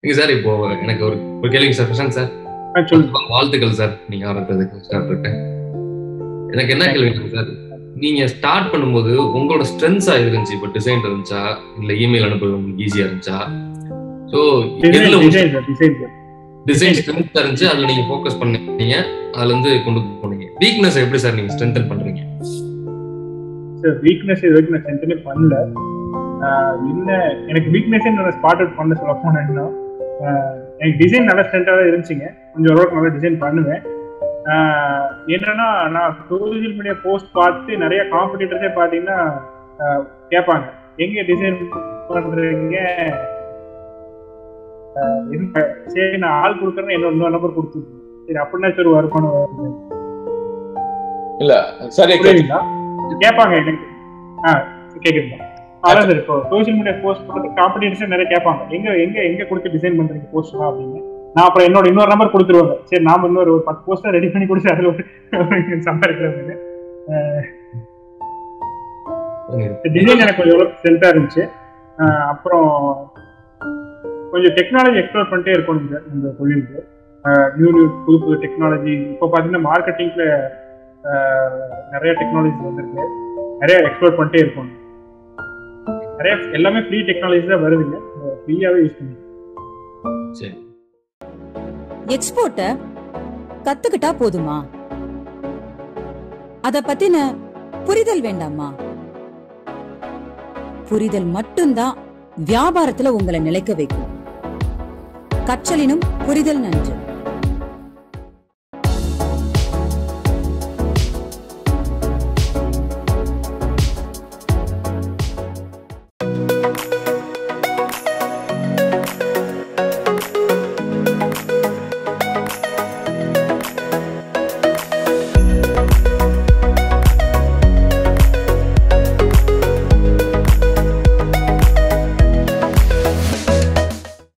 நீங்க சார் இப்போ எனக்கு ஒரு ஒரு கேள்விங்க சார் பிரசாந்த் சார் ஆ, சொல்லுங்க வாழ்த்துக்கள் சார் நீங்க ஆரம்பித்ததுக்கு ஸ்டார்ட் இருக்கேன் எனக்கு என்ன கேள்வி சார் நீங்க ஸ்டார்ட் பண்ணும்போது உங்களோட ஸ்ட்ரென்த்ஸா இருந்துச்சு இப்போ டிசைன் இருந்துச்சா இல்ல இமெயில் அனுப்புறது உங்களுக்கு ஈஸியா இருந்துச்சா ஸோ எதுல design sir design sir design ஸ்ட்ரென்த்தா இருந்துச்சு அதுல நீங்க ஃபோக்கஸ் பண்ணீங்க அதுல இருந்து கொண்டு போனீங்க வீக்னஸ் எப்படி சார் நீங்க ஸ்ட்ரென்தன் பண்றீங்க சார் வீக்னஸ் இது வரைக்கும் நான் சென்டனே பண்ணல ஆஹ் என்ன எனக்கு வீக்னஸே நான் ஸ்பாட் அவுட் பண்ண சொல்ல போனேன்னா ஆஹ் எனக்கு டிசைன் நல்லா ஸ்ட்ரென்த்தாக தான் இருந்துச்சுங்க கொஞ்சம் ஓரளவுக்கு நல்லா டிசைன் பண்ணுவேன் ஆஹ் என்னன்னா நான் சோசியல் மீடியா போஸ்ட் பார்த்து நிறைய காம்படிட்டர்ஸே பார்த்தீங்கன்னா ஆஹ் கேட்பாங்க எங்க டிசைன் பண்றீங்க ஆஹ் என்ன சரி நான் ஆள் கொடுக்குறேன்னு என்னோட இன்னொரு நம்பர் கொடுத்துருக்கேன் சரி அப்படின்னா சரி வருமானம் வருது இல்ல சரி புரியுதுங்களா கேட்பாங்க எனக்கு ஆ கேக்குதுங்களா அதான் சார் இப்போ சோஷியல் மீடியா போஸ்ட் போட்டு காம்படிஷன் நிறைய கேட்பாங்க எங்க எங்க எங்க கொடுத்து டிசைன் பண்றீங்க போஸ்ட்லாம் அப்படின்னு நான் அப்புறம் என்னோட இன்னொரு நம்பர் கொடுத்துருவாங்க சரி நாம இன்னொரு ஒரு பத்து போஸ்டர் ரெடி பண்ணி கொடுத்து அதுல ஒரு சம்பாதிக்கிறவங்க டிசைன் எனக்கு கொஞ்சம் எவ்வளவு செல்டா இருந்துச்சு ஆஹ் அப்புறம் கொஞ்சம் டெக்னாலஜி எக்ஸ்ப்ளோர் பண்ணிட்டே இருக்கணும் இந்த இந்த தொழிலுக்கு நியூ நியூ புது புது டெக்னாலஜி இப்போ பார்த்தீங்கன்னா மார்க்கெட்டிங்ல நிறைய டெக்னாலஜி வந்திருக்கு நிறைய எக்ஸ்ப்ளோர் பண்ணிட்டே இருக்கணும் நிறைய எல்லாமே ஃப்ரீ டெக்னாலஜி தான் வருதுங்க ஃப்ரீயாவே யூஸ் பண்ணி சரி எக்ஸ்போர்ட்ட கத்துக்கிட்டா போதுமா அத பத்தின புரிதல் வேண்டாமா புரிதல் மட்டும்தான் வியாபாரத்துல உங்களை நிலைக்க வைக்கும் கற்றலினும் புரிதல் நன்று